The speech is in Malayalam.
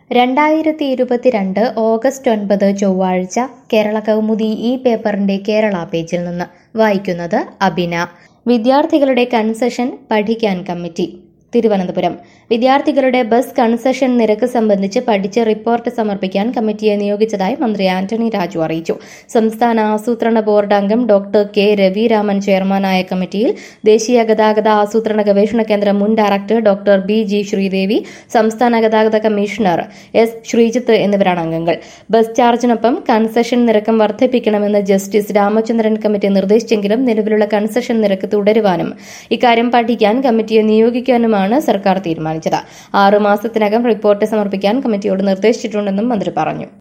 രണ്ടായിരത്തി ഇരുപത്തിരണ്ട് ഓഗസ്റ്റ് ഒൻപത് ചൊവ്വാഴ്ച കേരള കൗമുദി ഈ പേപ്പറിന്റെ കേരള പേജിൽ നിന്ന് വായിക്കുന്നത് അബിന വിദ്യാർത്ഥികളുടെ കൺസെഷൻ പഠിക്കാൻ കമ്മിറ്റി തിരുവനന്തപുരം വിദ്യാർത്ഥികളുടെ ബസ് കൺസെഷൻ നിരക്ക് സംബന്ധിച്ച് പഠിച്ച് റിപ്പോർട്ട് സമർപ്പിക്കാൻ കമ്മിറ്റിയെ നിയോഗിച്ചതായി മന്ത്രി ആന്റണി രാജു അറിയിച്ചു സംസ്ഥാന ആസൂത്രണ ബോർഡ് അംഗം ഡോക്ടർ കെ രവിരാമൻ ചെയർമാനായ കമ്മിറ്റിയിൽ ദേശീയ ഗതാഗത ആസൂത്രണ ഗവേഷണ കേന്ദ്രം മുൻ director doctor B G Sreedevi സംസ്ഥാന ഗതാഗത കമ്മീഷണർ എസ് ശ്രീജിത്ത് എന്നിവരാണ് അംഗങ്ങൾ ബസ് ചാർജിനൊപ്പം കൺസെഷൻ നിരക്കും വർദ്ധിപ്പിക്കണമെന്ന് ജസ്റ്റിസ് രാമചന്ദ്രൻ കമ്മിറ്റി നിർദ്ദേശിച്ചെങ്കിലും നിലവിലുള്ള കൺസെഷൻ നിരക്ക് തുടരുവാനും ഇക്കാര്യം പഠിക്കാൻ കമ്മിറ്റിയെ നിയോഗിക്കാനുമാണ് സർക്കാർ തീരുമാനിച്ചത് ആറ് മാസത്തിനകം റിപ്പോർട്ട് സമർപ്പിക്കാൻ കമ്മിറ്റിയോട് നിർദ്ദേശിച്ചിട്ടുണ്ടെന്നും മന്ത്രി പറഞ്ഞു